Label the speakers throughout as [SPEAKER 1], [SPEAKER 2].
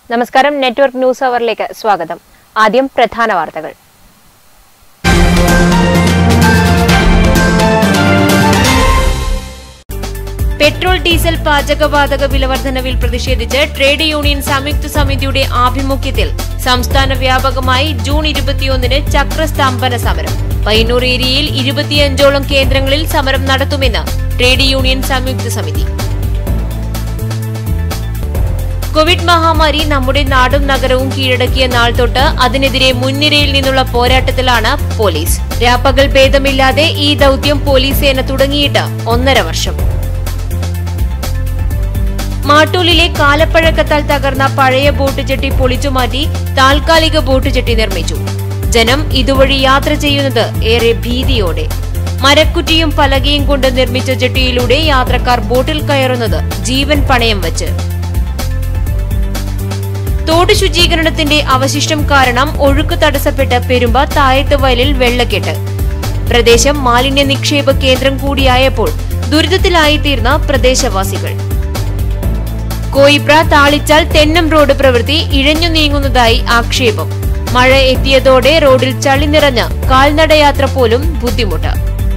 [SPEAKER 1] നമസ്കാരം network news അവറിലേക്ക് സ്വാഗതം ആദ്യം പ്രധാന വാർത്തകൾ പെട്രോൾ ഡീസൽ പാചകവാതക വിലവർധനവിൽ പ്രതിഷേധിച്ച് ട്രേഡ് യൂണിയൻ സംയുക്ത സമിതിയുടെ ആഭിമുഖ്യത്തിൽ സംസ്ഥാന വ്യാപകമായി ജൂൺ ഇരുപത്തിയൊന്നിന് ചക്രസ്തംഭന സമരം പയ്യന്നൂർ ഏരിയയിൽ ഇരുപത്തിയഞ്ചോളം കേന്ദ്രങ്ങളിൽ സമരം നടത്തുമെന്ന് ട്രേഡ് യൂണിയൻ സംയുക്ത സമിതി കോവിഡ് മഹാമാരി നമ്മുടെ നാടും നഗരവും കീഴടക്കിയ നാൾ തൊട്ട് അതിനെതിരെ മുൻനിരയിൽ നിന്നുള്ള പോരാട്ടത്തിലാണ് പോലീസ് രാപ്പകൽ ഭേദമില്ലാതെ ഈ ദൌത്യം പോലീസ് സേന തുടങ്ങിയിട്ട് ഒന്നര വർഷം മാട്ടൂലിലെ കാലപ്പഴക്കത്താൽ തകർന്ന പഴയ ബോട്ട് ജെട്ടി പൊളിച്ചുമാറ്റി താൽക്കാലിക ബോട്ട് ജെട്ടി നിർമ്മിച്ചു ജനം ഇതുവഴി യാത്ര ചെയ്യുന്നത് ഏറെ ഭീതിയോടെ മരക്കുറ്റിയും പലകയും കൊണ്ട് നിർമ്മിച്ച ജെട്ടിയിലൂടെ യാത്രക്കാർ ബോട്ടിൽ കയറുന്നത് ജീവൻ പണയം വച്ച് തോട് ശുചീകരണത്തിന്റെ അവശിഷ്ടം കാരണം ഒഴുക്ക് തടസ്സപ്പെട്ട് പെരുമ്പ തായത്ത് വയലിൽ വെള്ളക്കെട്ട് പ്രദേശം മാലിന്യ നിക്ഷേപ കേന്ദ്രം കൂടിയായപ്പോൾ ദുരിതത്തിലായിത്തീർന്ന പ്രദേശവാസികൾ കോയിപ്ര താളിച്ചാൽ തെന്നം റോഡ് പ്രവൃത്തി ഇഴഞ്ഞു നീങ്ങുന്നതായി ആക്ഷേപം മഴ എത്തിയതോടെ റോഡിൽ ചളി നിറഞ്ഞ് കാൽനടയാത്ര പോലും ബുദ്ധിമുട്ട്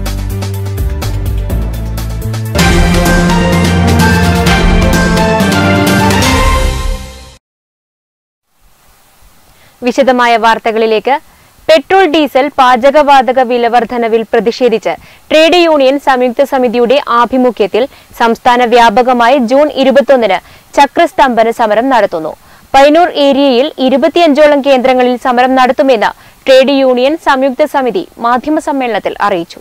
[SPEAKER 1] വിശദമായ വാർത്തകളിലേക്ക് പെട്രോൾ ഡീസൽ പാചകവാതക വിലവർധനവിൽ പ്രതിഷേധിച്ച് ട്രേഡ് യൂണിയൻ സംയുക്ത സമിതിയുടെ ആഭിമുഖ്യത്തിൽ സംസ്ഥാന വ്യാപകമായി ജൂൺ ഇരുപത്തൊന്നിന് ചക്രസ്തംഭന സമരം നടത്തുന്നു പൈനൂർ ഏരിയയിൽ ഇരുപത്തിയഞ്ചോളം കേന്ദ്രങ്ങളിൽ സമരം നടത്തുമെന്ന് ട്രേഡ് യൂണിയൻ സംയുക്ത സമിതി മാധ്യമസമ്മേളനത്തിൽ അറിയിച്ചു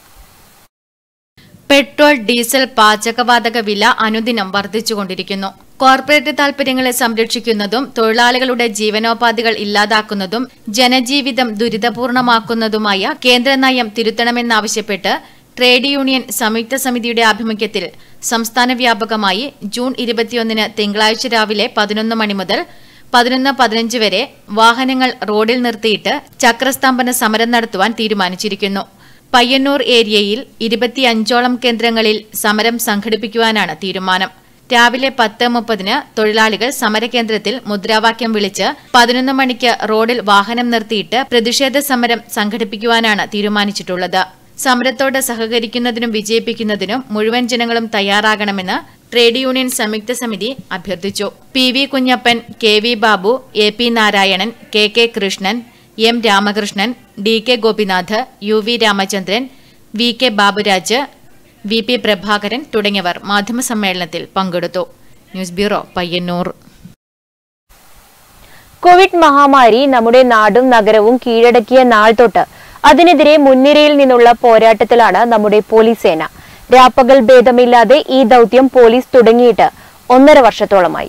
[SPEAKER 2] പെട്രോൾ ഡീസൽ പാചകവാതക വില അനുദിനം വർദ്ധിച്ചുകൊണ്ടിരിക്കുന്നു കോർപ്പറേറ്റ് താൽപര്യങ്ങളെ സംരക്ഷിക്കുന്നതും തൊഴിലാളികളുടെ ജീവനോപാധികൾ ഇല്ലാതാക്കുന്നതും ജനജീവിതം ദുരിതപൂർണമാക്കുന്നതുമായ കേന്ദ്ര നയം തിരുത്തണമെന്നാവശ്യപ്പെട്ട് ട്രേഡ് യൂണിയൻ സംയുക്ത സമിതിയുടെ ആഭിമുഖ്യത്തിൽ സംസ്ഥാന വ്യാപകമായി ജൂൺ ഇരുപത്തിയൊന്നിന് തിങ്കളാഴ്ച രാവിലെ പതിനൊന്ന് മണി മുതൽ പതിനൊന്ന് പതിനഞ്ച് വരെ വാഹനങ്ങൾ റോഡിൽ നിർത്തിയിട്ട് ചക്രസ്തംഭന സമരം നടത്തുവാൻ തീരുമാനിച്ചിരിക്കുന്നു പയ്യന്നൂർ ഏരിയയിൽ ഇരുപത്തിയഞ്ചോളം കേന്ദ്രങ്ങളിൽ സമരം സംഘടിപ്പിക്കുവാനാണ് തീരുമാനം രാവിലെ പത്ത് മുപ്പതിന് തൊഴിലാളികൾ സമരകേന്ദ്രത്തിൽ മുദ്രാവാക്യം വിളിച്ച് പതിനൊന്ന് മണിക്ക് റോഡിൽ വാഹനം നിർത്തിയിട്ട് പ്രതിഷേധ സമരം സംഘടിപ്പിക്കുവാനാണ് തീരുമാനിച്ചിട്ടുള്ളത് സമരത്തോട് സഹകരിക്കുന്നതിനും വിജയിപ്പിക്കുന്നതിനും മുഴുവൻ ജനങ്ങളും തയ്യാറാകണമെന്ന് ട്രേഡ് യൂണിയൻ സംയുക്ത സമിതി അഭ്യർത്ഥിച്ചു P V Kunhappan K V Babu A P Narayanan K K Krishnan M Ramakrishnan D K Gopinath U V Ramachandran V K Baburaj V P Prabhakaran തുടങ്ങിയവർ മാധ്യമസമ്മേളനത്തിൽ പങ്കെടുത്തു ന്യൂസ് ബ്യൂറോ പയ്യന്നൂർ
[SPEAKER 1] കോവിഡ് മഹാമാരി നമ്മുടെ നാടും നഗരവും കീഴടക്കിയ നാൾ തൊട്ട് അതിനെതിരെ മുൻനിരയിൽ നിന്നുള്ള പോരാട്ടത്തിലാണ് നമ്മുടെ പോലീസ് സേന രാപ്പകൽ ഭേദമില്ലാതെ ഈ ദൌത്യം പോലീസ് തുടങ്ങിയിട്ട് ഒന്നര വർഷത്തോളമായി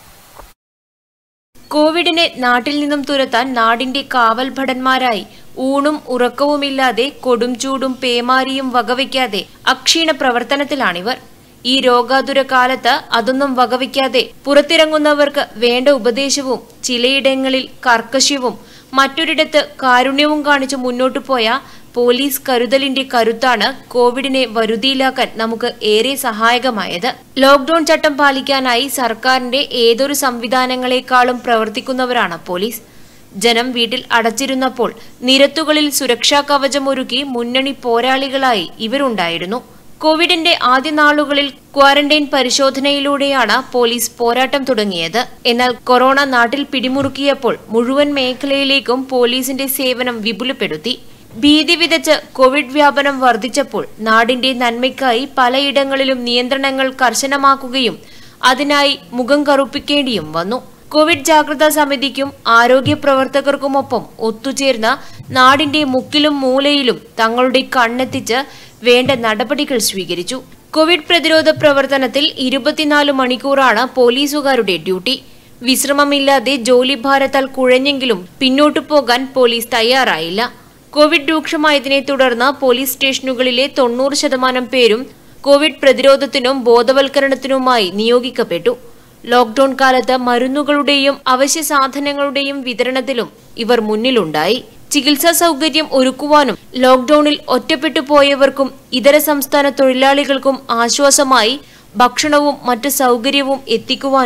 [SPEAKER 1] കോവിഡിനെ നാട്ടിൽ നിന്നും തുരത്താൻ നാടിന്റെ കാവൽ ഭടന്മാരായി ഊണും ഉറക്കവുമില്ലാതെ കൊടും ചൂടും പേമാരിയും വകവയ്ക്കാതെ അക്ഷീണ പ്രവർത്തനത്തിലാണിവർ ഈ രോഗാതുര കാലത്ത് അതൊന്നും വകവയ്ക്കാതെ പുറത്തിറങ്ങുന്നവർക്ക് വേണ്ട ഉപദേശവും ചിലയിടങ്ങളിൽ കർക്കശ്യവും മറ്റൊരിടത്ത് കാരുണ്യവും കാണിച്ചു മുന്നോട്ടു പോയ പോലീസ് കരുതലിന്റെ കരുത്താണ് കോവിഡിനെ വരുതിയിലാക്കാൻ നമുക്ക് ഏറെ സഹായകമായത് ലോക്ഡൌൺ ചട്ടം പാലിക്കാനായി സർക്കാരിന്റെ ഏതൊരു സംവിധാനങ്ങളെക്കാളും പ്രവർത്തിക്കുന്നവരാണ് പോലീസ് ജനം വീട്ടിൽ അടച്ചിരുന്നപ്പോൾ നിരത്തുകളിൽ സുരക്ഷാ കവചമൊരുക്കി മുന്നണി പോരാളികളായി ഇവരുണ്ടായിരുന്നു കോവിഡിന്റെ ആദ്യ നാളുകളിൽ ക്വാറന്റൈൻ പരിശോധനയിലൂടെയാണ് പോലീസ് പോരാട്ടം തുടങ്ങിയത് എന്നാൽ കൊറോണ നാട്ടിൽ പിടിമുറുക്കിയപ്പോൾ മുഴുവൻ മേഖലയിലേക്കും പോലീസിന്റെ സേവനം വിപുലപ്പെടുത്തി ഭീതി വിതച്ച് കോവിഡ് വ്യാപനം വർദ്ധിച്ചപ്പോൾ നാടിന്റെ നന്മയ്ക്കായി പലയിടങ്ങളിലും നിയന്ത്രണങ്ങൾ കർശനമാക്കുകയും അതിനായി മുഖം കറുപ്പിക്കേണ്ടിയും വന്നു കോവിഡ് ജാഗ്രതാ സമിതിക്കും ആരോഗ്യ പ്രവർത്തകർക്കുമൊപ്പം ഒത്തുചേർന്ന നാടിന്റെ മുക്കിലും മൂലയിലും തങ്ങളുടെ കണ്ണെത്തിച്ച് വേണ്ട നടപടികൾ സ്വീകരിച്ചു കോവിഡ് പ്രതിരോധ പ്രവർത്തനത്തിൽ ഇരുപത്തിനാല് മണിക്കൂറാണ് പോലീസുകാരുടെ ഡ്യൂട്ടി വിശ്രമമില്ലാതെ ജോലിഭാരത്താൽ കുഴഞ്ഞെങ്കിലും പിന്നോട്ടു പോകാൻ പോലീസ് തയ്യാറായില്ല കോവിഡ് രൂക്ഷമായതിനെ തുടർന്ന് പോലീസ് സ്റ്റേഷനുകളിലെ തൊണ്ണൂറ് ശതമാനം പേരും കോവിഡ് പ്രതിരോധത്തിനും ബോധവൽക്കരണത്തിനുമായി നിയോഗിക്കപ്പെട്ടു ലോക്ഡൌൺ കാലത്ത് മരുന്നുകളുടെയും അവശ്യ സാധനങ്ങളുടെയും വിതരണത്തിലും ഇവർ മുന്നിലുണ്ടായി ചികിത്സാ സൗകര്യം ഒരുക്കുവാനും ലോക്ഡൌണിൽ ഒറ്റപ്പെട്ടു പോയവർക്കും ഇതര സംസ്ഥാന തൊഴിലാളികൾക്കും ആശ്വാസമായി ഭക്ഷണവും മറ്റ് സൗകര്യവും എത്തിക്കുവാനും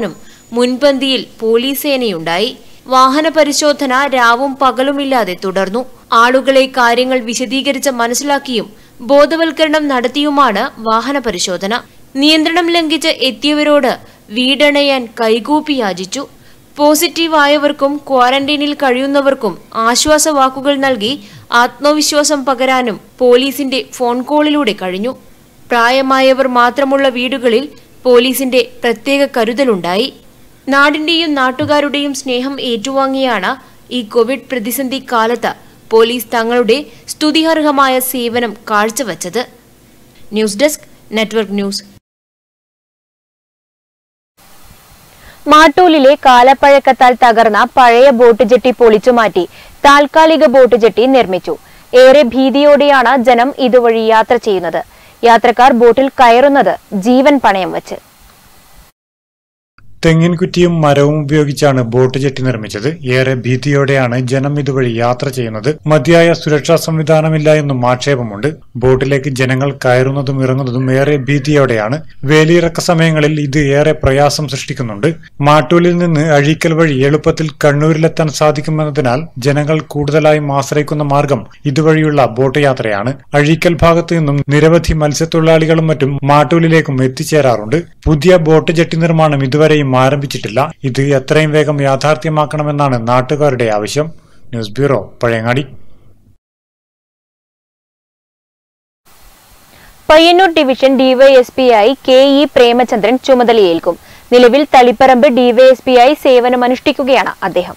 [SPEAKER 1] മുൻപന്തിയിൽ പോലീസ് സേനയുണ്ടായി വാഹന പരിശോധന രാവും പകലുമില്ലാതെ തുടർന്നു ആളുകളെ കാര്യങ്ങൾ വിശദീകരിച്ച് മനസ്സിലാക്കിയും ബോധവൽക്കരണം നടത്തിയുമാണ് വാഹന പരിശോധന നിയന്ത്രണം ലംഘിച്ച് എത്തിയവരോട് വീടണയാൻ കൈകൂപ്പി യാചിച്ചു പോസിറ്റീവ് ആയവർക്കും ക്വാറന്റൈനിൽ കഴിയുന്നവർക്കും ആശ്വാസവാക്കുകൾ നൽകി ആത്മവിശ്വാസം പകരാനും പോലീസിന്റെ ഫോൺ കോളിലൂടെ കഴിഞ്ഞു പ്രായമായവർ മാത്രമുള്ള വീടുകളിൽ പോലീസിന്റെ പ്രത്യേക കരുതലുണ്ടായി നാടിന്റെയും നാട്ടുകാരുടെയും സ്നേഹം ഏറ്റുവാങ്ങിയാണ് ഈ കോവിഡ് പ്രതിസന്ധി കാലത്ത് പോലീസ് തങ്ങളുടെ സ്തുതിയർഹമായ സേവനം കാഴ്ചവച്ചത് ന്യൂസ് ഡെസ്ക് നെറ്റ്വർക്ക് ന്യൂസ്
[SPEAKER 3] മാട്ടൂലിലെ കാലപ്പഴക്കത്താൽ തകർന്ന പഴയ ബോട്ട് ജെട്ടി പൊളിച്ചുമാറ്റി താൽക്കാലിക ബോട്ട് ജെട്ടി നിർമ്മിച്ചു ഏറെ ഭീതിയോടെയാണ് ജനം ഇതുവഴി യാത്ര ചെയ്യുന്നത് യാത്രക്കാർ ബോട്ടിൽ കയറുന്നത് ജീവൻ പണയം വച്ച്
[SPEAKER 4] തെങ്ങിൻ കുറ്റിയും മരവും ഉപയോഗിച്ചാണ് ബോട്ട് ജെട്ടി നിർമ്മിച്ചത് ഏറെ ഭീതിയോടെയാണ് ജനം ഇതുവഴി യാത്ര ചെയ്യുന്നത് മതിയായ സുരക്ഷാ സംവിധാനമില്ല എന്നും ആക്ഷേപമുണ്ട് ബോട്ടിലേക്ക് ജനങ്ങൾ കയറുന്നതും ഇറങ്ങുന്നതും ഏറെ ഭീതിയോടെയാണ് വേലിയിറക്ക സമയങ്ങളിൽ ഇത് ഏറെ പ്രയാസം സൃഷ്ടിക്കുന്നുണ്ട് മാട്ടൂലിൽ നിന്ന് അഴീക്കൽ വഴി എളുപ്പത്തിൽ കണ്ണൂരിലെത്താൻ സാധിക്കുമെന്നതിനാൽ ജനങ്ങൾ കൂടുതലായും ആശ്രയിക്കുന്ന മാർഗം ഇതുവഴിയുള്ള ബോട്ട് യാത്രയാണ് അഴീക്കൽ ഭാഗത്തു നിന്നും നിരവധി മത്സ്യത്തൊഴിലാളികളും മറ്റും മാട്ടൂലിലേക്കും എത്തിച്ചേരാറുണ്ട് പുതിയ ബോട്ട് ജെട്ടി നിർമ്മാണം ഇതുവരെയും ആരംഭിച്ചിട്ടില്ല ഇത് എത്രയും വേഗം യാഥാർത്ഥ്യമാക്കണമെന്നാണ് നാട്ടുകാരുടെ ആവശ്യം news bureau Pazhayangadi
[SPEAKER 3] Payyanur division ഡിവൈഎസ്പിയായി കെ ഇ പ്രേമചന്ദ്രൻ ചുമതലയേൽക്കും നിലവിൽ തളിപ്പറമ്പ് ഡിവൈഎസ്പിയായി സേവനമനുഷ്ഠിക്കുകയാണ് അദ്ദേഹം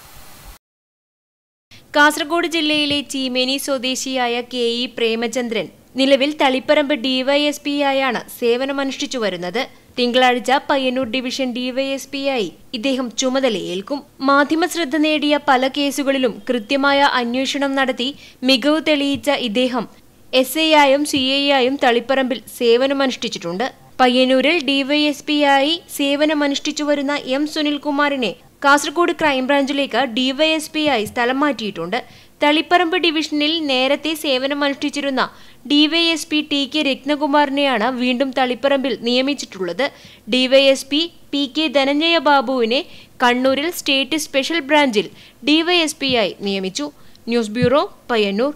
[SPEAKER 1] കാസർഗോഡ് ജില്ലയിലെ ചീമേനി സ്വദേശിയായ കെ ഇ പ്രേമചന്ദ്രൻ നിലവിൽ തളിപ്പറമ്പ് ഡിവൈഎസ്പിയായാണ് സേവനമനുഷ്ഠിച്ചു വരുന്നത് തിങ്കളാഴ്ച പയ്യന്നൂർ ഡിവിഷൻ ഡിവൈഎസ്പിയായി ഇദ്ദേഹം ചുമതലയേൽക്കും മാധ്യമ ശ്രദ്ധ നേടിയ പല കേസുകളിലും കൃത്യമായ അന്വേഷണം നടത്തി മികവ് തെളിയിച്ച ഇദ്ദേഹം എസ് ഐ ആയും സി ഐ ആയും തളിപ്പറമ്പിൽ സേവനമനുഷ്ഠിച്ചിട്ടുണ്ട് പയ്യന്നൂരിൽ ഡിവൈഎസ്പിയായി സേവനമനുഷ്ഠിച്ചു വരുന്ന എം സുനിൽകുമാറിനെ കാസർഗോഡ് ക്രൈംബ്രാഞ്ചിലേക്ക് ഡിവൈഎസ്പിയായി സ്ഥലം മാറ്റിയിട്ടുണ്ട് തളിപ്പറമ്പ് ഡിവിഷനിൽ നേരത്തെ സേവനമനുഷ്ഠിച്ചിരുന്ന ഡിവൈഎസ്പി ടി കെ രത്നകുമാറിനെയാണ് വീണ്ടും തളിപ്പറമ്പിൽ നിയമിച്ചിട്ടുള്ളത് ഡിവൈഎസ്പി പി കെ ധനഞ്ജയ ബാബുവിനെ കണ്ണൂരിൽ സ്റ്റേറ്റ് സ്പെഷ്യൽ ബ്രാഞ്ചിൽ ഡിവൈഎസ്പിയായി നിയമിച്ചു ന്യൂസ് ബ്യൂറോ പയ്യന്നൂർ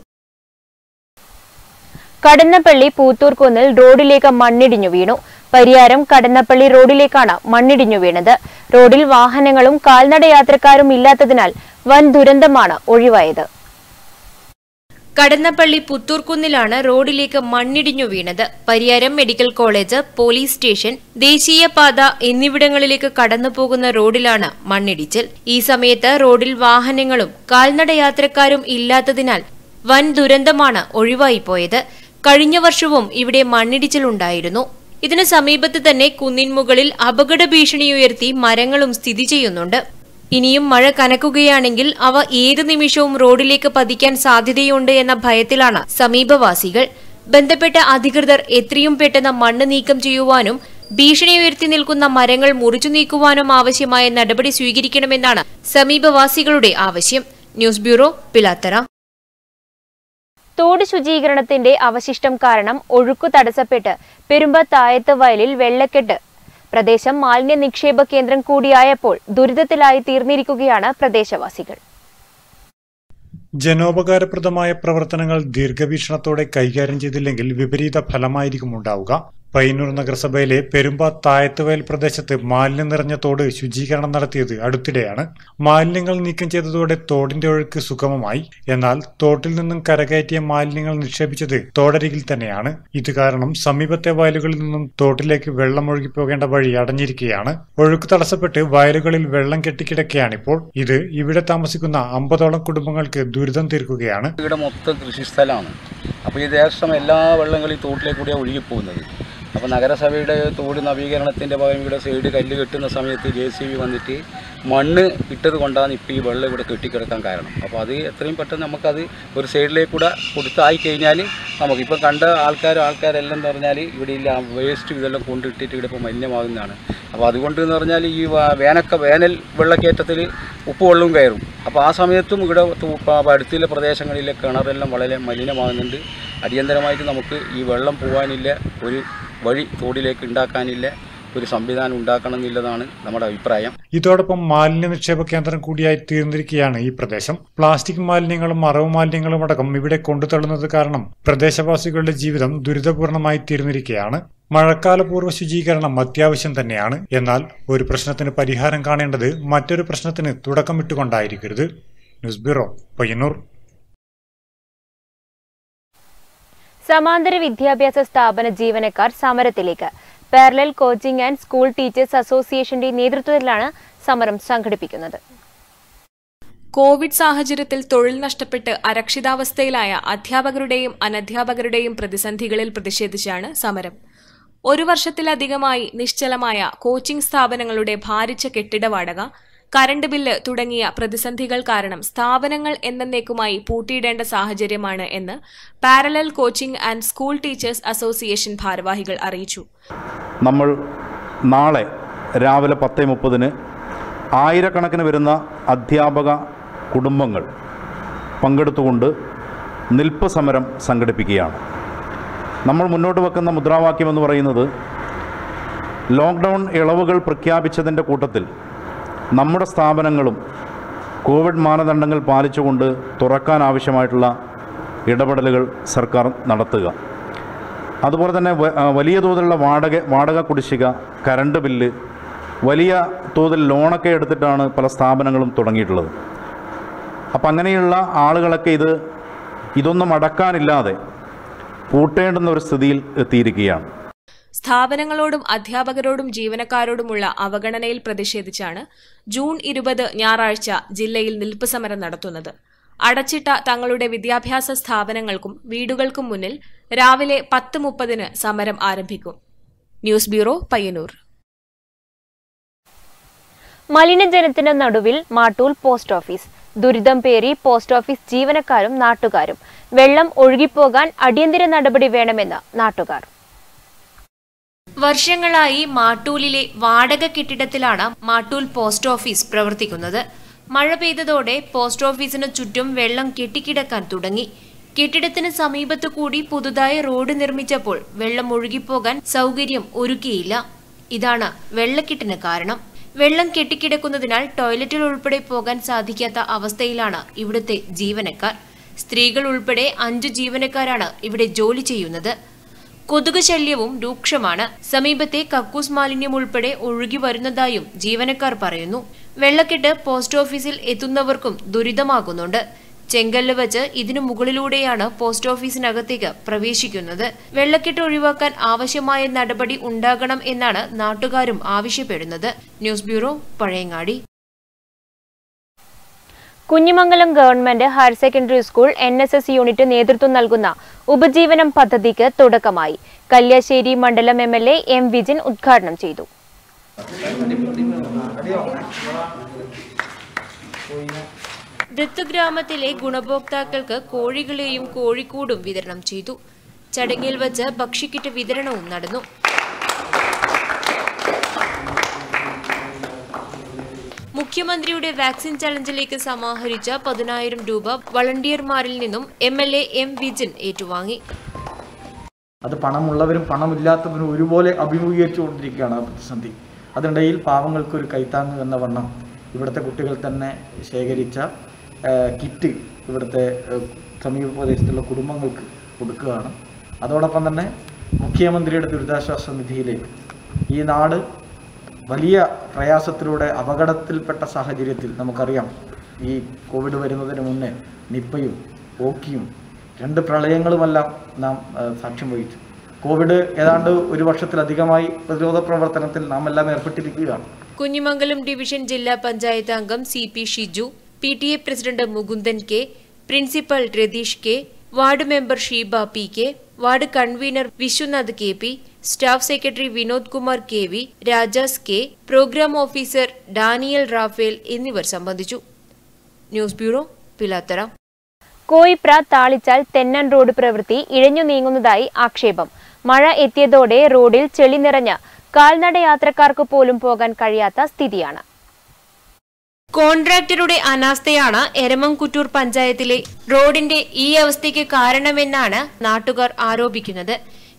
[SPEAKER 3] കടന്നപ്പള്ളി പൂത്തൂർക്കുന്നിൽ റോഡിലേക്ക് മണ്ണിടിഞ്ഞു വീണു പരിയാരം കടന്നപ്പള്ളി റോഡിലേക്കാണ് മണ്ണിടിഞ്ഞു വീണത് റോഡിൽ വാഹനങ്ങളും കാൽനട യാത്രക്കാരും ഇല്ലാത്തതിനാൽ വൻ ദുരന്തമാണ് ഒഴിവായത്
[SPEAKER 1] കടന്നപ്പള്ളി പുത്തൂർക്കുന്നിലാണ് റോഡിലേക്ക് മണ്ണിടിഞ്ഞു വീണത് Pariyaram medical college police station ദേശീയപാത എന്നിവിടങ്ങളിലേക്ക് കടന്നു പോകുന്ന റോഡിലാണ് മണ്ണിടിച്ചൽ ഈ സമയത്ത് റോഡിൽ വാഹനങ്ങളും കാൽനട യാത്രക്കാരും ഇല്ലാത്തതിനാൽ വൻ ദുരന്തമാണ് ഒഴിവായിപ്പോയത് കഴിഞ്ഞ വർഷവും ഇവിടെ മണ്ണിടിച്ചിലുണ്ടായിരുന്നു ഇതിന് സമീപത്ത് തന്നെ കുന്നിൻ മുകളിൽ അപകട ഭീഷണി ഉയർത്തി മരങ്ങളും സ്ഥിതി ചെയ്യുന്നുണ്ട് ഇനിയും മഴ കനക്കുകയാണെങ്കിൽ അവ ഏത് നിമിഷവും റോഡിലേക്ക് പതിക്കാൻ സാധ്യതയുണ്ട് എന്ന ഭയത്തിലാണ് സമീപവാസികൾ ബന്ധപ്പെട്ട അധികൃതർ എത്രയും പെട്ടെന്ന് മണ്ണ് നീക്കം ചെയ്യുവാനും ഭീഷണി ഉയർത്തി നിൽക്കുന്ന മരങ്ങൾ മുറിച്ചു നീക്കുവാനും ആവശ്യമായ നടപടി സ്വീകരിക്കണമെന്നാണ് സമീപവാസികളുടെ ആവശ്യം ന്യൂസ് ബ്യൂറോ പിലാത്തറ
[SPEAKER 3] തോട് ശുചീകരണത്തിന്റെ അവശിഷ്ടം കാരണം ഒഴുക്കു തടസ്സപ്പെട്ട് പെരുമ്പ തായത്ത് വയലിൽ വെള്ളക്കെട്ട് പ്രദേശം മാലിന്യ നിക്ഷേപ കേന്ദ്രം കൂടിയായപ്പോൾ ദുരിതത്തിലായി തീർന്നിരിക്കുകയാണ് പ്രദേശവാസികൾ
[SPEAKER 4] ജനോപകാരപ്രദമായ പ്രവർത്തനങ്ങൾ ദീർഘവീക്ഷണത്തോടെ കൈകാര്യം ചെയ്തില്ലെങ്കിൽ വിപരീത ഫലമായിരിക്കും ഉണ്ടാവുക പയ്യന്നൂർ നഗരസഭയിലെ പെരുമ്പ തായത്തുവയൽ പ്രദേശത്ത് മാലിന്യം നിറഞ്ഞ തോട് ശുചീകരണം നടത്തിയത് അടുത്തിടെയാണ് മാലിന്യങ്ങൾ നീക്കം ചെയ്തതോടെ തോടിന്റെ ഒഴുക്ക് സുഗമമായി എന്നാൽ തോട്ടിൽ നിന്നും കരകയറ്റിയ മാലിന്യങ്ങൾ നിക്ഷേപിച്ചത് തോടരികിൽ തന്നെയാണ് ഇത് കാരണം സമീപത്തെ വയലുകളിൽ നിന്നും തോട്ടിലേക്ക് വെള്ളം ഒഴുകിപ്പോകേണ്ട വഴി അടഞ്ഞിരിക്കുകയാണ് ഒഴുക്ക് തടസ്സപ്പെട്ട് വയലുകളിൽ വെള്ളം കെട്ടിക്കിടക്കുകയാണിപ്പോൾ ഇത് ഇവിടെ താമസിക്കുന്ന അമ്പതോളം കുടുംബങ്ങൾക്ക് ദുരിതം തീർക്കുകയാണ്
[SPEAKER 5] ഇവിടെ മൊത്തം കൃഷിസ്ഥലമാണ് അപ്പോൾ ഈ ദേശം എല്ലാ വെള്ളങ്ങളും ഈ തോട്ടിലേക്ക് കൂടിയാണ് ഒഴുകിപ്പോകുന്നത് അപ്പോൾ നഗരസഭയുടെ തോട് നവീകരണത്തിൻ്റെ ഭാഗം ഇവിടെ സൈഡ് കല്ല് കെട്ടുന്ന സമയത്ത് ജെ സി ബി വന്നിട്ട് മണ്ണ് ഇട്ടത് കൊണ്ടാണ് ഇപ്പോൾ ഈ വെള്ളം ഇവിടെ കെട്ടിക്കിടക്കാൻ കാരണം അപ്പോൾ അത് എത്രയും പെട്ടെന്ന് നമുക്കത് ഒരു സൈഡിലേക്ക് കൂടെ കൊടുത്തായി കഴിഞ്ഞാൽ നമുക്കിപ്പോൾ കണ്ട ആൾക്കാർ ആൾക്കാരെല്ലാം എന്ന് പറഞ്ഞാൽ ഇവിടെ ഇല്ല വേസ്റ്റ് ഇതെല്ലാം കൊണ്ടിട്ടിട്ട് ഇവിടെ ഇപ്പോൾ മലിനമാകുന്നതാണ് അപ്പോൾ അതുകൊണ്ട് എന്ന് പറഞ്ഞാൽ ഈ വ- വേനക്ക വേനൽ വെള്ളക്കയറ്റത്തിൽ ഉപ്പ് വെള്ളവും കയറും അപ്പോൾ ആ സമയത്തും ഇവിടെ തു- പ- അടുത്തുള്ള പ്രദേശങ്ങളിലെ കിണറെല്ലാം വളരെ മലിനമാകുന്നുണ്ട് അടിയന്തരമായിട്ട് നമുക്ക് ഈ വെള്ളം പോകാനില്ല ഒരു വഴി തോടിലേക്ക് ഉണ്ടാക്കാനില്ല ഒരു സംവിധാനം ഉണ്ടാക്കണം എന്നുള്ളതാണ് നമ്മുടെ അഭിപ്രായം
[SPEAKER 4] ഇതോടൊപ്പം മാലിന്യ നിക്ഷേപ കേന്ദ്രം കൂടിയായി തീർന്നിരിക്കുകയാണ് ഈ പ്രദേശം പ്ലാസ്റ്റിക് മാലിന്യങ്ങളും മറവ് മാലിന്യങ്ങളും അടക്കം ഇവിടെ കൊണ്ടുതള്ളുന്നത് കാരണം പ്രദേശവാസികളുടെ ജീവിതം ദുരിതപൂർണമായി തീർന്നിരിക്കുകയാണ് മഴക്കാലപൂർവ്വ ശുചീകരണം അത്യാവശ്യം തന്നെയാണ് എന്നാൽ ഒരു പ്രശ്നത്തിന് പരിഹാരം കാണേണ്ടത് മറ്റൊരു പ്രശ്നത്തിന് തുടക്കമിട്ടുകൊണ്ടായിരിക്കരുത് ന്യൂസ് ബ്യൂറോ പയ്യന്നൂർ
[SPEAKER 3] സമാന്തര വിദ്യാഭ്യാസ സ്ഥാപന ജീവനക്കാർ സമരത്തിലേക്ക് parallel coaching and school teachers അസോസിയേഷന്റെ നേതൃത്വത്തിലാണ് സമരം സംഘടിപ്പിക്കുന്നത്
[SPEAKER 6] കോവിഡ് സാഹചര്യത്തിൽ തൊഴിൽ നഷ്ടപ്പെട്ട് അരക്ഷിതാവസ്ഥയിലായ അധ്യാപകരുടെയും അനധ്യാപകരുടെയും പ്രതിസന്ധികളിൽ പ്രതിഷേധിച്ചാണ് സമരം ഒരു വർഷത്തിലധികമായി നിശ്ചലമായ കോച്ചിംഗ് സ്ഥാപനങ്ങളുടെ ഭാരിച്ച കെട്ടിട വാടക കറണ്ട് ബില്ല് തുടങ്ങിയ പ്രതിസന്ധികൾ കാരണം സ്ഥാപനങ്ങൾ എന്നേക്കുമായി പൂട്ടിയിടേണ്ട സാഹചര്യമാണ് എന്ന് parallel coaching and school teachers association ഭാരവാഹികൾ അറിയിച്ചു
[SPEAKER 7] നമ്മൾ നാളെ രാവിലെ പത്ത് മുപ്പതിന് ആയിരക്കണക്കിന് വരുന്ന അധ്യാപക കുടുംബങ്ങൾ പങ്കെടുത്തുകൊണ്ട് നിൽപ്പ് സമരം സംഘടിപ്പിക്കുകയാണ് നമ്മൾ മുന്നോട്ട് വെക്കുന്ന മുദ്രാവാക്യം എന്ന് പറയുന്നത് ലോക്ക്ഡൗൺ ഇളവുകൾ പ്രഖ്യാപിച്ചതിൻ്റെ കൂട്ടത്തിൽ നമ്മുടെ സ്ഥാപനങ്ങളും കോവിഡ് മാനദണ്ഡങ്ങൾ പാലിച്ചുകൊണ്ട് തുറക്കാൻ ആവശ്യമായിട്ടുള്ള ഇടപെടലുകൾ സർക്കാർ നടത്തുക അതുപോലെ തന്നെ വ- ആ, വലിയ തോതിലുള്ള വാടക വാടക കുടിശ്ശിക കറണ്ട് ബില്ല് വലിയ തോതിൽ ലോണൊക്കെ എടുത്തിട്ടാണ് പല സ്ഥാപനങ്ങളും തുടങ്ങിയിട്ടുള്ളത് അപ്പം അങ്ങനെയുള്ള ആളുകളൊക്കെ ഇത് ഇതൊന്നും അടക്കാനില്ലാതെ പൂട്ടേണ്ടുന്ന ഒരു സ്ഥിതിയിൽ എത്തിയിരിക്കുകയാണ്
[SPEAKER 6] സ്ഥാപനങ്ങളോടും അധ്യാപകരോടും ജീവനക്കാരോടുമുള്ള അവഗണനയിൽ പ്രതിഷേധിച്ചാണ് ജൂൺ ഇരുപത് ഞായറാഴ്ച ജില്ലയിൽ നിൽപ്പ് സമരം നടത്തുന്നത് അടച്ചിട്ട തങ്ങളുടെ വിദ്യാഭ്യാസ സ്ഥാപനങ്ങൾക്കും വീടുകൾക്കും മുന്നിൽ രാവിലെ പത്ത് മുപ്പതിന് സമരം ആരംഭിക്കും ന്യൂസ് ബ്യൂറോ പയ്യന്നൂർ
[SPEAKER 3] മലിനജലത്തിന് നടുവിൽ മാട്ടൂൽ പോസ്റ്റ് ഓഫീസ് ദുരിതം പേറി പോസ്റ്റ് ഓഫീസ് ജീവനക്കാരും നാട്ടുകാരും വെള്ളം ഒഴുകിപ്പോകാൻ അടിയന്തര നടപടി വേണമെന്ന് നാട്ടുകാർ
[SPEAKER 1] വർഷങ്ങളായി മാട്ടൂലിലെ വാടക കെട്ടിടത്തിലാണ് മാട്ടൂൽ പോസ്റ്റ് ഓഫീസ് പ്രവർത്തിക്കുന്നത് മഴ പെയ്തതോടെ പോസ്റ്റ് ഓഫീസിന് ചുറ്റും വെള്ളം കെട്ടിക്കിടക്കാൻ തുടങ്ങി കെട്ടിടത്തിന് സമീപത്തു കൂടി പുതുതായി റോഡ് നിർമ്മിച്ചപ്പോൾ വെള്ളം ഒഴുകിപ്പോകാൻ സൗകര്യം ഒരുക്കിയില്ല ഇതാണ് വെള്ളക്കെട്ടിന് കാരണം വെള്ളം കെട്ടിക്കിടക്കുന്നതിനാൽ ടോയ്ലറ്റിൽ ഉൾപ്പെടെ പോകാൻ സാധിക്കാത്ത അവസ്ഥയിലാണ് ഇവിടുത്തെ ജീവനക്കാർ സ്ത്രീകൾ ഉൾപ്പെടെ അഞ്ചു ജീവനക്കാരാണ് ഇവിടെ ജോലി ചെയ്യുന്നത് കൊതുക് ശല്യവും രൂക്ഷമാണ് സമീപത്തെ കക്കൂസ് മാലിന്യം ഉൾപ്പെടെ ഒഴുകി വരുന്നതായും ജീവനക്കാർ പറയുന്നു വെള്ളക്കെട്ട് പോസ്റ്റ് ഓഫീസിൽ എത്തുന്നവർക്കും ദുരിതമാകുന്നുണ്ട് ചെങ്കല്ല് വച്ച് ഇതിനു മുകളിലൂടെയാണ് പോസ്റ്റ് ഓഫീസിനകത്തേക്ക് പ്രവേശിക്കുന്നത് വെള്ളക്കെട്ട് ഒഴിവാക്കാൻ ആവശ്യമായ നടപടി ഉണ്ടാകണം എന്നാണ് നാട്ടുകാരും ആവശ്യപ്പെടുന്നത് news bureau Pazhayangadi
[SPEAKER 3] Kunhimangalam government higher secondary school N S S unit നേതൃത്വം നൽകുന്ന ഉപജീവനം പദ്ധതിക്ക് തുടക്കമായി കല്യാശ്ശേരി മണ്ഡലം M L A M Vijin ഉദ്ഘാടനം ചെയ്തു
[SPEAKER 1] ദത്തുഗ്രാമത്തിലെ ഗുണഭോക്താക്കൾക്ക് കോഴികളെയും കോഴിക്കൂടും വിതരണം ചെയ്തു ചടങ്ങിൽ വച്ച് ഭക്ഷ്യക്കിറ്റ് വിതരണവും നടന്നു മുഖ്യമന്ത്രിയുടെ വാക്സിൻ ചലഞ്ചിലേക്ക് സമാഹരിച്ച പതിനായിരം രൂപ വളണ്ടിയർമാരിൽ നിന്നും M L A M Vijin ഏറ്റുവാങ്ങി
[SPEAKER 8] അത് പണമുള്ളവരും പണമില്ലാത്തവരും ഒരുപോലെ അഭിമുഖീകരിച്ചുകൊണ്ടിരിക്കുകയാണ് ആ പ്രതിസന്ധി അതിനിടയിൽ പാവങ്ങൾക്കൊരു കൈത്താങ്ങ് എന്ന വണ്ണം ഇവിടുത്തെ കുട്ടികൾ തന്നെ ശേഖരിച്ച ആ, കിറ്റ് ഇവിടുത്തെ ആ, സമീപ പ്രദേശത്തുള്ള കുടുംബങ്ങൾക്ക് കൊടുക്കുകയാണ് അതോടൊപ്പം തന്നെ മുഖ്യമന്ത്രിയുടെ ദുരിതാശ്വാസ നിധിയിലേക്ക് ഈ നാട് വലിയ പ്രയാസത്തിലൂടെ അപകടത്തിൽപ്പെട്ട സാഹചര്യത്തിൽ നമുക്കറിയാം ഈ കോവിഡ് വരുന്നതിന് മുന്നേ നിപ്പയും ഓക്കിയും രണ്ട് പ്രളയങ്ങളുമെല്ലാം നാം ആ, സാക്ഷ്യം വഹിച്ചു കോവിഡ് ഏതാണ്ട് ഒരു വർഷത്തിലധികമായി പ്രതിരോധ പ്രവർത്തനത്തിൽ നാം എല്ലാം ഏർപ്പെട്ടിരിക്കുകയാണ്
[SPEAKER 1] കുഞ്ഞിമംഗലം ഡിവിഷൻ ജില്ലാ പഞ്ചായത്ത് അംഗം C P Shiju P T A president Mukundan K principal Ratheesh K ward member Sheeba P K ward convener Viswanath K P staff secretary Vinod Kumar K V Rajas K programme officer Daniel Raphael എന്നിവർ സംബന്ധിച്ചു news bureau Pilathara
[SPEAKER 3] Koipra Thalichal Thennan road പ്രവൃത്തി ഇഴഞ്ഞു നീങ്ങുന്നതായി ആക്ഷേപം മഴ എത്തിയതോടെ റോഡിൽ ചെളി നിറഞ്ഞ് കാൽനട യാത്രക്കാർക്ക് പോലും പോകാൻ കഴിയാത്ത സ്ഥിതിയാണ്
[SPEAKER 1] കോൺട്രാക്ടറുടെ അനാസ്ഥയാണ് എരമംകുറ്റൂർ പഞ്ചായത്തിലെ റോഡിന്റെ ഈ അവസ്ഥയ്ക്ക് കാരണമെന്നാണ് നാട്ടുകാർ ആരോപിക്കുന്നത്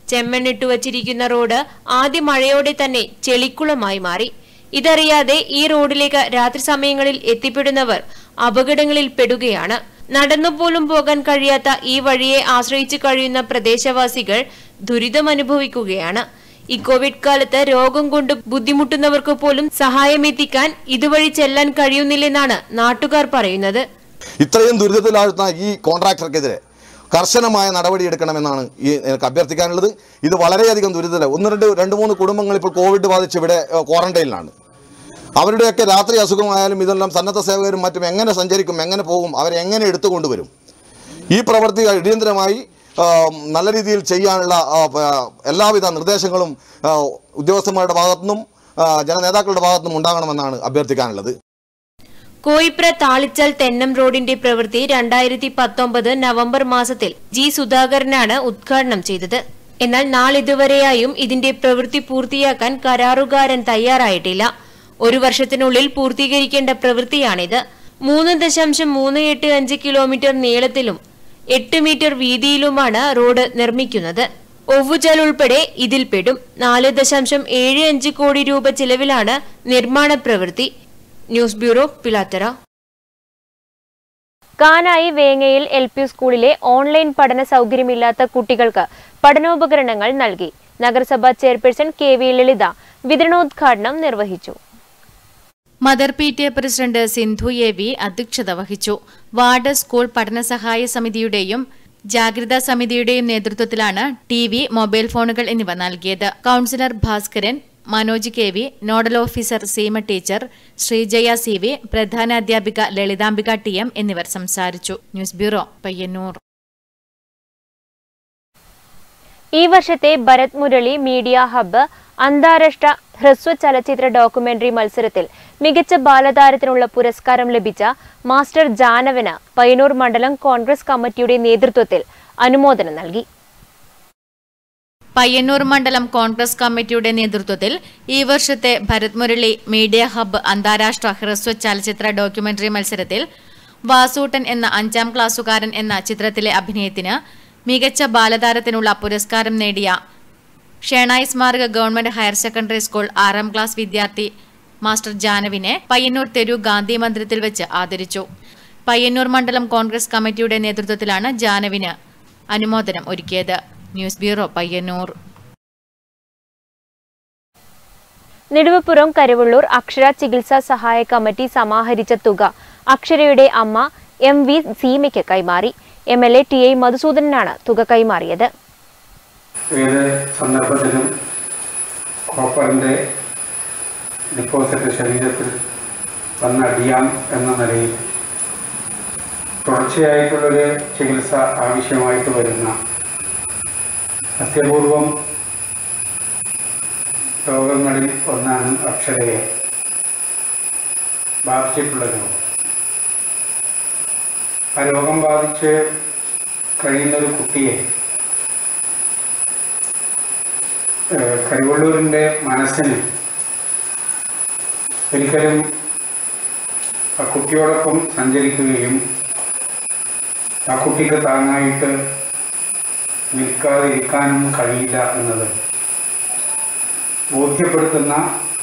[SPEAKER 1] ചെമ്മണ്ണിട്ടു വച്ചിരിക്കുന്ന റോഡ് ആദ്യ മഴയോടെ തന്നെ ചെളിക്കുളമായി മാറി ഇതറിയാതെ ഈ റോഡിലേക്ക് രാത്രി സമയങ്ങളിൽ എത്തിപ്പെടുന്നവർ അപകടങ്ങളിൽ പെടുകയാണ് നടന്നുപോലും പോകാൻ കഴിയാത്ത ഈ വഴിയെ ആശ്രയിച്ചു കഴിയുന്ന പ്രദേശവാസികൾ ദുരിതമനുഭവിക്കുകയാണ് ഈ കോവിഡ് കാലത്ത് രോഗം കൊണ്ട് ബുദ്ധിമുട്ടുന്നവർക്ക് പോലും സഹായമെത്തിക്കാൻ ഇതുവഴി ചെല്ലാൻ കഴിയുന്നില്ലെന്നാണ് നാട്ടുകാർ പറയുന്നത്
[SPEAKER 9] ഇത്രയും ദുരിതത്തിലാഴ്ത്തുന്ന ഈ കോൺട്രാക്ടർക്കെതിരെ കർശനമായ നടപടിയെടുക്കണമെന്നാണ് ഈ എനിക്ക് അഭ്യർത്ഥിക്കാനുള്ളത് ഇത് വളരെയധികം ദുരിതത്തില ഒന്ന് രണ്ട് രണ്ട് മൂന്ന് കുടുംബങ്ങൾ ഇപ്പോൾ കോവിഡ് ബാധിച്ച് ഇവിടെ ഏഹ്, ക്വാറന്റൈനിലാണ് അവരുടെയൊക്കെ രാത്രി അസുഖമായാലും ഇതെല്ലാം സന്നദ്ധ സേവകരും മറ്റും എങ്ങനെ സഞ്ചരിക്കും എങ്ങനെ പോകും അവരെ എങ്ങനെ എടുത്തുകൊണ്ടുവരും ഈ പ്രവൃത്തി അടിയന്തരമായി ആ, നല്ല രീതിയിൽ ചെയ്യാനുള്ള ആ, പ- എല്ലാവിധ നിർദ്ദേശങ്ങളും ആ, ഉദ്യോഗസ്ഥന്മാരുടെ ഭാഗത്തുനിന്നും ആ, ജനനേതാക്കളുടെ ഭാഗത്തുനിന്നും ഉണ്ടാകണമെന്നാണ് അഭ്യർത്ഥിക്കാനുള്ളത്
[SPEAKER 1] കോയിപ്ര താളിച്ചൽ തെന്നം റോഡിന്റെ പ്രവൃത്തി രണ്ടായിരത്തി പത്തൊമ്പത് നവംബർ മാസത്തിൽ ജി സുധാകരനാണ് ഉദ്ഘാടനം ചെയ്തത് എന്നാൽ നാളിതുവരെയായും ഇതിന്റെ പ്രവൃത്തി പൂർത്തിയാക്കാൻ കരാറുകാരൻ തയ്യാറായിട്ടില്ല ഒരു വർഷത്തിനുള്ളിൽ പൂർത്തീകരിക്കേണ്ട പ്രവൃത്തിയാണിത് മൂന്ന് ദശാംശം മൂന്ന് എട്ട് അഞ്ച് കിലോമീറ്റർ നീളത്തിലും എട്ട് മീറ്റർ വീതിയിലുമാണ് റോഡ് നിർമ്മിക്കുന്നത് ഒവ്വുചാൽ ഉൾപ്പെടെ ഇതിൽ പെടും നാല് ദശാംശം ഏഴ് അഞ്ച് കോടി രൂപ ചിലവിലാണ് നിർമ്മാണ പ്രവൃത്തി ന്യൂസ് ബ്യൂറോ പിലാത്തറ
[SPEAKER 3] കാനായി വേങ്ങയിൽ എൽ പി സ്കൂളിലെ ഓൺലൈൻ പഠന സൗകര്യമില്ലാത്ത കുട്ടികൾക്ക് പഠനോപകരണങ്ങൾ നൽകി നഗരസഭാ ചെയർപേഴ്സൺ കെ വി ലളിത വിതരണോദ്ഘാടനം നിർവഹിച്ചു
[SPEAKER 2] mother P T A president Sindhu A V അധ്യക്ഷത വഹിച്ചു വാർഡ് സ്കൂൾ പഠന സഹായ സമിതിയുടെയും ജാഗ്രതാ സമിതിയുടെയും നേതൃത്വത്തിലാണ് ടി വി മൊബൈൽ ഫോണുകൾ എന്നിവ നൽകിയത് councillor Bhaskaran Manoj K V nodal officer Seema teacher Sreejaya C V പ്രധാനാധ്യാപിക ലളിതാംബിക ടി എം എന്നിവർ സംസാരിച്ചു ന്യൂസ് ബ്യൂറോ പയ്യന്നൂർ
[SPEAKER 3] ഈ വർഷത്തെ ഭരത് മുരളി മീഡിയ ഹബ്ബ് അന്താരാഷ്ട്ര ഹ്രസ്വ ചലച്ചിത്ര ഡോക്യുമെന്ററി മത്സരത്തിൽ മികച്ച ബാലതാരത്തിനുള്ള പുരസ്കാരം ലഭിച്ച മാസ്റ്റർ ജാനവന് പയ്യന്നൂർ മണ്ഡലം കോൺഗ്രസ് കമ്മിറ്റിയുടെ നേതൃത്വത്തിൽ അനുമോദനം നൽകി
[SPEAKER 2] പയ്യന്നൂർ മണ്ഡലം കോൺഗ്രസ് കമ്മിറ്റിയുടെ നേതൃത്വത്തിൽ ഈ വർഷത്തെ ഭരത് മുരളി മീഡിയ ഹബ്ബ് അന്താരാഷ്ട്ര ഹ്രസ്വ ചലച്ചിത്ര ഡോക്യുമെന്ററി മത്സരത്തിൽ വാസൂട്ടൻ എന്ന അഞ്ചാം ക്ലാസ്സുകാരൻ എന്ന ചിത്രത്തിലെ അഭിനയത്തിന് മികച്ച ബാലതാരത്തിനുള്ള പുരസ്കാരം നേടിയ ഷേണായി സ്മാരക ഗവൺമെന്റ് ഹയർ സെക്കൻഡറി സ്കൂൾ ആറാം ക്ലാസ് വിദ്യാർത്ഥി മാസ്റ്റർ ജാനവിനെ പയ്യന്നൂർ തെരു ഗാന്ധി മന്ദിരത്തിൽ വെച്ച് ആദരിച്ചു പയ്യന്നൂർ മണ്ഡലം കോൺഗ്രസ് കമ്മിറ്റിയുടെ നേതൃത്വത്തിലാണ് ജാനവിന് അനുമോദനം ഒരുക്കിയത് ന്യൂസ് ബ്യൂറോ പയ്യന്നൂർ
[SPEAKER 3] നെടുവപ്പുറം കരുവള്ളൂർ അക്ഷര ചികിത്സാ സഹായ കമ്മിറ്റി സമാഹരിച്ച തുക അക്ഷരയുടെ അമ്മ എം വി സീമയ്ക്ക് കൈമാറി M L A T I മധുസൂദനനാണ് തുക കൈമാറിയത്
[SPEAKER 10] ഏത് സന്ദർഭത്തിലും കോപ്പറിൻ്റെ ഡിപ്പോസിറ്റ് ശരീരത്തിൽ വന്നടിയാം എന്ന നിലയിൽ തുടർച്ചയായിട്ടുള്ളൊരു ചികിത്സ ആവശ്യമായിട്ട് വരുന്ന അത്യപൂർവം രോഗങ്ങളിൽ ഒന്നാണ് അക്ഷരയെ ബാധിച്ചിട്ടുള്ള രോഗം ആ രോഗം ബാധിച്ച് കഴിയുന്ന ഒരു കുട്ടിയെ ഏഹ് കരിവള്ളൂരിൻ്റെ മനസ്സിന് ഒരിക്കലും ആ കുട്ടിയോടൊപ്പം സഞ്ചരിക്കുകയും ആ കുട്ടിക്ക് താങ്ങായിട്ട് നിൽക്കാതെ ഇരിക്കാനും കഴിയില്ല എന്നത് ബോധ്യപ്പെടുത്തുന്ന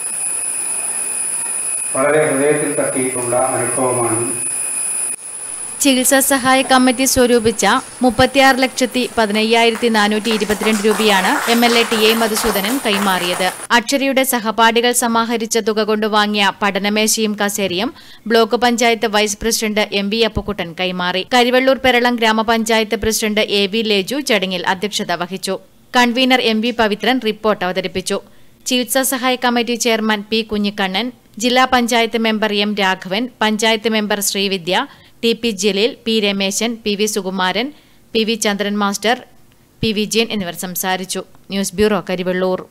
[SPEAKER 10] വളരെ ഹൃദയത്തിൽ തട്ടിയിട്ടുള്ള അനുഭവമാണ്
[SPEAKER 2] ചികിത്സാ സഹായ കമ്മിറ്റി സ്വരൂപിച്ച മുപ്പത്തിയാറ് ലക്ഷത്തി പതിനയ്യായിരത്തി നാനൂറ്റി ഇരുപത്തിരണ്ട് രൂപയാണ് M L A T A Madhusoodanan കൈമാറിയത് അക്ഷരയുടെ സഹപാഠികൾ സമാഹരിച്ച തുക കൊണ്ട് വാങ്ങിയ പഠനമേശയും കസേരയും block panchayat vice president M V Appukuttan കൈമാറി കരിവള്ളൂർ പെരളം ഗ്രാമപഞ്ചായത്ത് പ്രസിഡന്റ് എ വി ലേജു ചടങ്ങിൽ അധ്യക്ഷത വഹിച്ചു convener M V Pavithran report അവതരിപ്പിച്ചു ചികിത്സാ സഹായ കമ്മിറ്റി ചെയർമാൻ പി കുഞ്ഞിക്കണ്ണൻ ജില്ലാ panchayat member M Raghavan panchayat member Sreevidya T P Jaleel P Rameshan P V Sukumaran P V Chandran master P V Jayan എന്നിവർ സംസാരിച്ചു news bureau Karivellur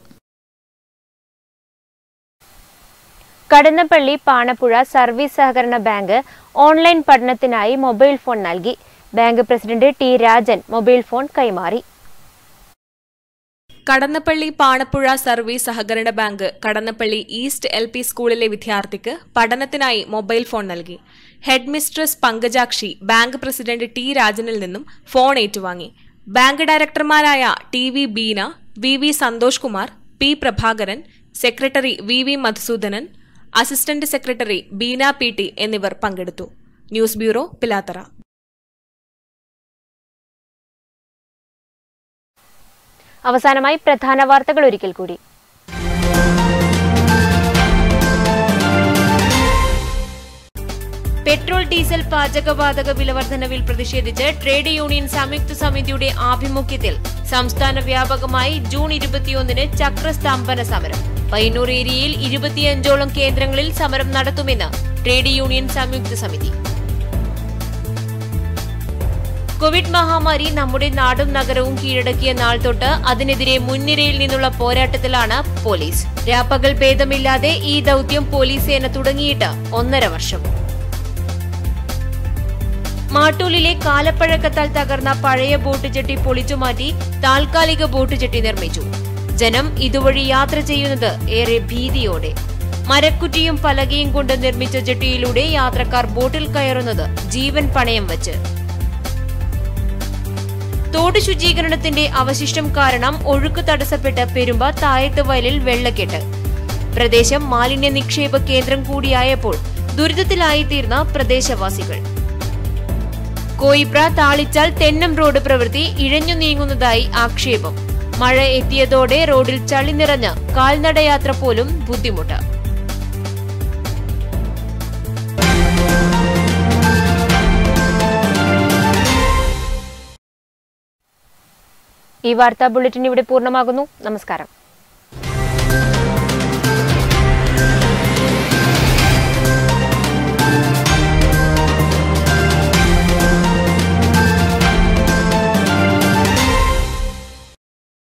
[SPEAKER 3] Kadannappally Panappuzha service സഹകരണ ബാങ്ക് ഓൺലൈൻ പഠനത്തിനായി മൊബൈൽ ഫോൺ നൽകി bank president T Rajan mobile phone കൈമാറി
[SPEAKER 6] കടന്നപ്പള്ളി പാണപ്പുഴ സർവീസ് സഹകരണ bank Kadannappally east L P സ്കൂളിലെ വിദ്യാർത്ഥിക്ക് പഠനത്തിനായി മൊബൈൽ ഫോൺ നൽകി head mistress Pankajakshi bank president T രാജനിൽ നിന്നും ഫോൺ ഏറ്റുവാങ്ങി ബാങ്ക് ഡയറക്ടർമാരായ T V Beena V V Santhosh Kumar P Prabhakaran secretary V V Madhusoodanan assistant secretary Beena P T എന്നിവർ പങ്കെടുത്തു ന്യൂസ് ബ്യൂറോ പിലാത്തറ
[SPEAKER 3] അവസാനമായി പ്രധാന വാർത്തകൾ ഒരിക്കൽ കൂടി
[SPEAKER 1] പെട്രോൾ ഡീസൽ പാചകവാതക വിലവർദ്ധനവിൽ പ്രതിഷേധിച്ച് ട്രേഡ് യൂണിയൻ സംയുക്ത സമിതിയുടെ ആഭിമുഖ്യത്തിൽ സംസ്ഥാന വ്യാപകമായി ജൂൺ ഇരുപത്തിയൊന്നിന് ചക്രസ്തംഭന സമരം പയ്യന്നൂർ ഏരിയയിൽ ഇരുപത്തിയഞ്ചോളം കേന്ദ്രങ്ങളിൽ സമരം നടത്തുമെന്ന് ട്രേഡ് യൂണിയൻ സംയുക്ത സമിതി കോവിഡ് മഹാമാരി നമ്മുടെ നാടും നഗരവും കീഴടക്കിയ നാൾ തൊട്ട് അതിനെതിരെ മുൻനിരയിൽ നിന്നുള്ള പോരാട്ടത്തിലാണ് പോലീസ് രാപ്പകൽ ഭേദമില്ലാതെ ഈ ദൌത്യം പോലീസ് സേന തുടങ്ങിയിട്ട് ഒന്നര വർഷം മാട്ടൂലിലെ കാലപ്പഴക്കത്താൽ തകർന്ന പഴയ ബോട്ട് ജെട്ടി പൊളിച്ചുമാറ്റി താൽക്കാലിക ബോട്ട് ജെട്ടി നിർമ്മിച്ചു ജനം ഇതുവഴി യാത്ര ചെയ്യുന്നത് ഏറെ ഭീതിയോടെ മരക്കുറ്റിയും പലകയും കൊണ്ട് നിർമ്മിച്ച ജെട്ടിയിലൂടെ യാത്രക്കാർ ബോട്ടിൽ കയറുന്നത് ജീവൻ പണയം വച്ച് തോട് ശുചീകരണത്തിന്റെ അവശിഷ്ടം കാരണം ഒഴുക്ക് തടസ്സപ്പെട്ട് പെരുമ്പ തായത്ത് വയലിൽ വെള്ളക്കെട്ട് പ്രദേശം മാലിന്യ നിക്ഷേപ കേന്ദ്രം കൂടിയായപ്പോൾ ദുരിതത്തിലായിത്തീർന്ന പ്രദേശവാസികൾ കോയിബ്ര താളിച്ചാൽ തെന്നം റോഡ് പ്രവൃത്തി ഇഴഞ്ഞു നീങ്ങുന്നതായി ആക്ഷേപം മഴ എത്തിയതോടെ റോഡിൽ ചളി നിറഞ്ഞ് കാൽനടയാത്ര പോലും ബുദ്ധിമുട്ട്
[SPEAKER 3] ഈ വാർത്താ ബുള്ളറ്റിൻ ഇവിടെ പൂർണ്ണമാകുന്നു നമസ്കാരം